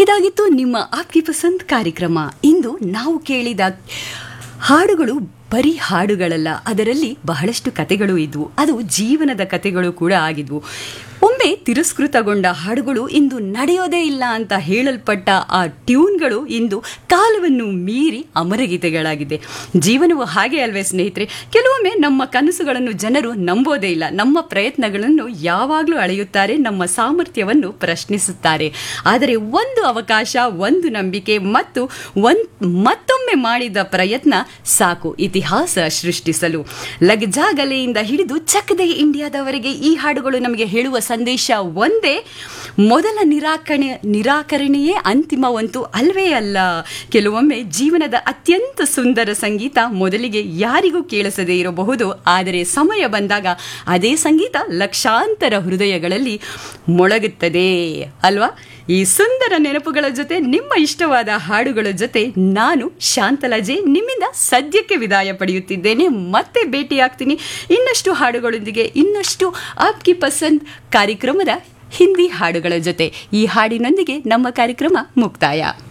ಇದಾಗಿತ್ತು ನಿಮ್ಮ ಆಪ್ಕಿ ಪಸಂದ್ ಕಾರ್ಯಕ್ರಮ ಇಂದು ನಾವು ಕೇಳಿದ ಹಾಡುಗಳು ಬರೀ ಹಾಡುಗಳಲ್ಲ ಅದರಲ್ಲಿ ಬಹಳಷ್ಟು ಕತೆಗಳು ಇದ್ವು ಅದು ಜೀವನದ ಕತೆಗಳು ಕೂಡ ಆಗಿದ್ವು ಒಮ್ಮೆ ತಿರಸ್ಕೃತಗೊಂಡ ಹಾಡುಗಳು ಇಂದು ನಡೆಯೋದೇ ಇಲ್ಲ ಅಂತ ಹೇಳಲ್ಪಟ್ಟ ಆ ಟ್ಯೂನ್ಗಳು ಇಂದು ಕಾಲವನ್ನು ಮೀರಿ ಅಮರಗೀತೆಗಳಾಗಿದೆ ಜೀವನವು ಹಾಗೆ ಅಲ್ವೇ ಸ್ನೇಹಿತರೆ ಕೆಲವೊಮ್ಮೆ ನಮ್ಮ ಕನಸುಗಳನ್ನು ಜನರು ನಂಬೋದೇ ಇಲ್ಲ ನಮ್ಮ ಪ್ರಯತ್ನಗಳನ್ನು ಯಾವಾಗಲೂ ಅಳೆಯುತ್ತಾರೆ ನಮ್ಮ ಸಾಮರ್ಥ್ಯವನ್ನು ಪ್ರಶ್ನಿಸುತ್ತಾರೆ ಆದರೆ ಒಂದು ಅವಕಾಶ ಒಂದು ನಂಬಿಕೆ ಮತ್ತು ಒಂದ್ ಮತ್ತೊಮ್ಮೆ ಮಾಡಿದ ಪ್ರಯತ್ನ ಸಾಕು ಇತಿಹಾಸ ಸೃಷ್ಟಿಸಲು ಲಗ್ಜಾಗಲೆಯಿಂದ ಹಿಡಿದು ಚಕದೆ ಇಂಡಿಯಾದವರೆಗೆ ಈ ಹಾಡುಗಳು ನಮಗೆ ಹೇಳುವ ಸಂದೇಶ ಒಂದೇ ಮೊದಲ ನಿರಾಕರಣೆ ನಿರಾಕರಣೆಯೇ ಅಂತಿಮವಂತೂ ಅಲ್ವೇ ಅಲ್ಲ ಕೆಲವೊಮ್ಮೆ ಜೀವನದ ಅತ್ಯಂತ ಸುಂದರ ಸಂಗೀತ ಮೊದಲಿಗೆ ಯಾರಿಗೂ ಕೇಳಿಸದೇ ಇರಬಹುದು ಆದರೆ ಸಮಯ ಬಂದಾಗ ಅದೇ ಸಂಗೀತ ಲಕ್ಷಾಂತರ ಹೃದಯಗಳಲ್ಲಿ ಮೊಳಗುತ್ತದೆ ಅಲ್ವಾ ಈ ಸುಂದರ ನೆನಪುಗಳ ಜೊತೆ ನಿಮ್ಮ ಇಷ್ಟವಾದ ಹಾಡುಗಳ ಜೊತೆ ನಾನು ಶಾಂತಲಾಜೆ ನಿಮ್ಮಿಂದ ಸದ್ಯಕ್ಕೆ ವಿದಾಯ ಪಡೆಯುತ್ತಿದ್ದೇನೆ ಮತ್ತೆ ಭೇಟಿಯಾಗ್ತೀನಿ ಇನ್ನಷ್ಟು ಹಾಡುಗಳೊಂದಿಗೆ ಇನ್ನಷ್ಟು ಆಪ್ಕಿ ಪಸಂದ್ ಕಾರ್ಯಕ್ರಮದ ಹಿಂದಿ ಹಾಡುಗಳ ಜೊತೆ ಈ ಹಾಡಿನೊಂದಿಗೆ ನಮ್ಮ ಕಾರ್ಯಕ್ರಮ ಮುಕ್ತಾಯ